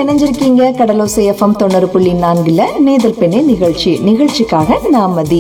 இணைஞ்சிருக்கீங்க கடலோசை எஃப்எம் தொண்ணூறு புள்ளி நான்குல நேதல் பெண்ணே நிகழ்ச்சி நிகழ்ச்சிக்காக நாமதி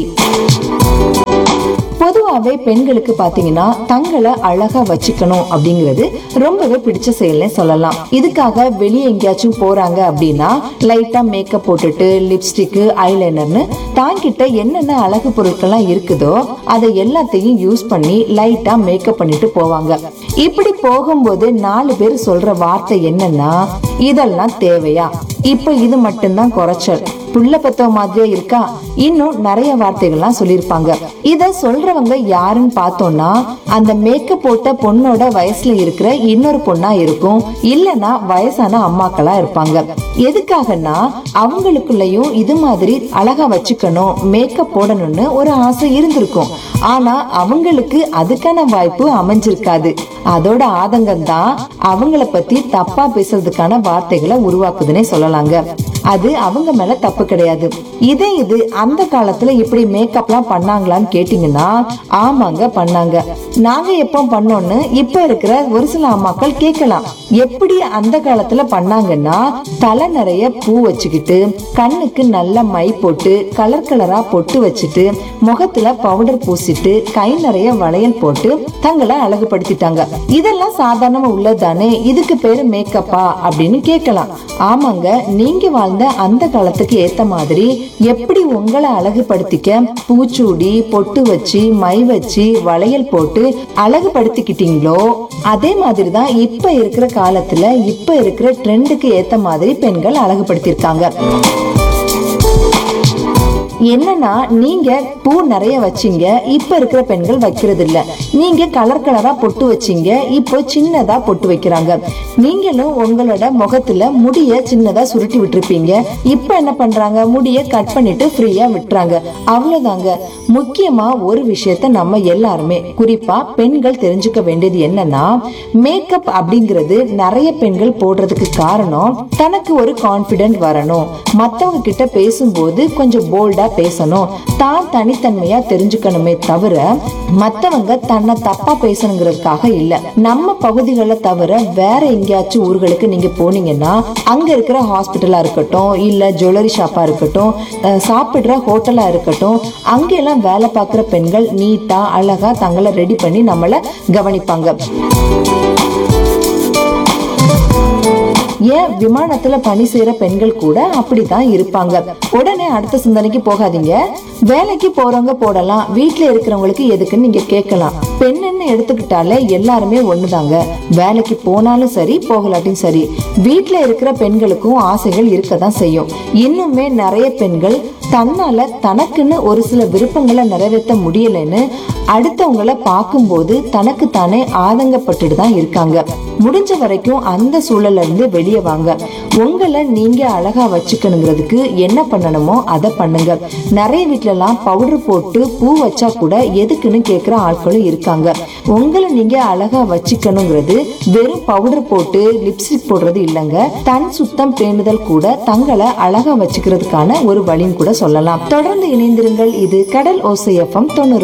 பொதுவாவே பெண்களுக்கு பாத்தீங்கன்னா தங்களை அழகா வச்சுக்கணும் அப்படிங்கிறது ரொம்பவே பிடிச்ச செயல்னே சொல்லலாம் இதுக்காக வெளியே எங்கேயாச்சும் போறாங்க அப்படின்னா லைட்டா மேக்கப் போட்டுட்டு லிப்ஸ்டிக் ஐலைனர்னு தாங்கிட்ட என்னென்ன அழகு பொருட்கள்லாம் இருக்குதோ அதை எல்லாத்தையும் யூஸ் பண்ணி லைட்டா மேக்கப் பண்ணிட்டு போவாங்க இப்படி போகும்போது நாலு பேர் சொல்ற வார்த்தை என்னன்னா இதெல்லாம் தேவையா இப்ப இது மட்டும்தான் குறைச்சல் புள்ள பெத்தவ மாதிரியே இருக்கா இன்னும் நிறைய வார்த்தைகள்லாம் சொல்லியிருப்பாங்க இத சொல்றவங்க யாருன்னு பார்த்தோம்னா அந்த மேக்கப் போட்ட பொண்ணோட வயசுல இருக்கிற இன்னொரு பொண்ணா இருக்கும் இல்லனா வயசான அம்மாக்களா இருப்பாங்க எதுக்காகன்னா அவங்களுக்குள்ளயும் இது மாதிரி அழகா வச்சுக்கணும் மேக்கப் போடணும்னு ஒரு ஆசை இருந்திருக்கும் ஆனா அவங்களுக்கு அதுக்கான வாய்ப்பு அமைஞ்சிருக்காது அதோட ஆதங்கம் தான் அவங்கள பத்தி தப்பா பேசுறதுக்கான வார்த்தைகளை உருவாக்குதுன்னே சொல்லலாங்க அது அவங்க மேல தப்பு கிடையாது இதே இது அந்த காலத்துல இப்படி மேக்கப்லாம் பண்ணாங்களான்னு கேட்டீங்கன்னா ஆமாங்க பண்ணாங்க நாங்க எப்போ பண்ணோம்னு இப்ப இருக்கிற ஒரு சில அம்மாக்கள் கேட்கலாம் எப்படி அந்த காலத்துல பண்ணாங்கன்னா தலை நிறைய பூ வச்சுக்கிட்டு கண்ணுக்கு நல்ல மை போட்டு கலர் கலரா பொட்டு வச்சுட்டு முகத்துல பவுடர் பூசிட்டு கை நிறைய வளையல் போட்டு தங்களை அழகுபடுத்திட்டாங்க இதெல்லாம் சாதாரணமா உள்ளதானே இதுக்கு பேரு மேக்கப்பா அப்படின்னு கேட்கலாம் ஆமாங்க நீங்க வாழ்ந்த அந்த காலத்துக்கு ஏத்த மாதிரி எப்படி உங்களை அழகுபடுத்திக்க பூச்சூடி பொட்டு வச்சு மை வச்சு வளையல் போட்டு அழகுபடுத்திக்கிட்டீங்களோ அதே மாதிரி தான் இப்ப இருக்கிற காலத்துல இப்ப இருக்கிற ட்ரெண்டுக்கு ஏத்த மாதிரி பெண்கள் அழகுபடுத்தியிருக்காங்க என்னன்னா நீங்க பூ நிறைய வச்சீங்க இப்ப இருக்கிற பெண்கள் வைக்கிறது இல்ல நீங்க கலர் கலரா பொட்டு வச்சீங்க இப்போ சின்னதா பொட்டு வைக்கிறாங்க நீங்களும் உங்களோட முகத்துல முடிய சின்னதா சுருட்டி விட்டுருப்பீங்க இப்ப என்ன பண்றாங்க முடிய கட் பண்ணிட்டு ஃப்ரீயா விட்டுறாங்க அவ்வளவுதாங்க முக்கியமா ஒரு விஷயத்த நம்ம எல்லாருமே குறிப்பா பெண்கள் தெரிஞ்சுக்க வேண்டியது என்னன்னா மேக்கப் அப்படிங்கிறது நிறைய பெண்கள் போடுறதுக்கு காரணம் தனக்கு ஒரு கான்பிடென்ட் வரணும் மத்தவங்க கிட்ட பேசும்போது கொஞ்சம் போல்டா பேசணும் தான் தனித்தன்மையா தெரிஞ்சுக்கணுமே தவிர மத்தவங்க தன்னை தப்பா பேசணுங்கிறதுக்காக இல்ல நம்ம பகுதிகளை தவிர வேற எங்கேயாச்சும் ஊர்களுக்கு நீங்க போனீங்கன்னா அங்க இருக்கிற ஹாஸ்பிட்டலா இருக்கட்டும் இல்ல ஜுவல்லரி ஷாப்பா இருக்கட்டும் அஹ், சாப்பிடுற ஹோட்டலா இருக்கட்டும் அங்கெல்லாம் வேலை பார்க்குற பெண்கள் நீட்டா அழகா தங்களை ரெடி பண்ணி நம்மள கவனிப்பாங்க ஏன் விமானத்துல பணி செய்யற பெண்கள் கூட அப்படிதான் இருப்பாங்க உடனே அடுத்த சிந்தனைக்கு போகாதீங்க வேலைக்கு போறவங்க போடலாம் வீட்டுல இருக்கிறவங்களுக்கு எதுக்குன்னு நீங்க கேட்கலாம் பெண்ணுன்னு எடுத்துக்கிட்டாலே எல்லாருமே ஒண்ணுதாங்க வேலைக்கு போனாலும் சரி போகலாட்டியும் சரி வீட்டுல இருக்கிற பெண்களுக்கும் ஆசைகள் இருக்கதான் செய்யும் இன்னுமே நிறைய பெண்கள் தன்னால தனக்குன்னு ஒரு சில விருப்பங்களை நிறைவேற்ற முடியலைன்னு அடுத்தவங்கள பார்க்கும்போது தனக்கு தானே ஆதங்கப்பட்டுட்டு தான் இருக்காங்க முடிஞ்ச வரைக்கும் அந்த சூழல்ல இருந்து வெளியே வாங்க உங்களை நீங்க அழகா வச்சுக்கணுங்கிறதுக்கு என்ன பண்ணணுமோ அதை பண்ணுங்க நிறைய வீட்ல எல்லாம் பவுடர் போட்டு பூ வச்சா கூட எதுக்குன்னு கேக்குற ஆட்களும் இருக்காங்க உங்களை நீங்க அழகா வச்சுக்கணுங்கிறது வெறும் பவுடர் போட்டு லிப்ஸ்டிக் போடுறது இல்லைங்க தன் சுத்தம் பேணுதல் கூட தங்களை அழகா வச்சுக்கிறதுக்கான ஒரு வழின்னு கூட சொல்லலாம் தொடர்ந்து இணைந்திருங்கள் இது கடல் ஓசை எஃப்எம் தொண்ணூறு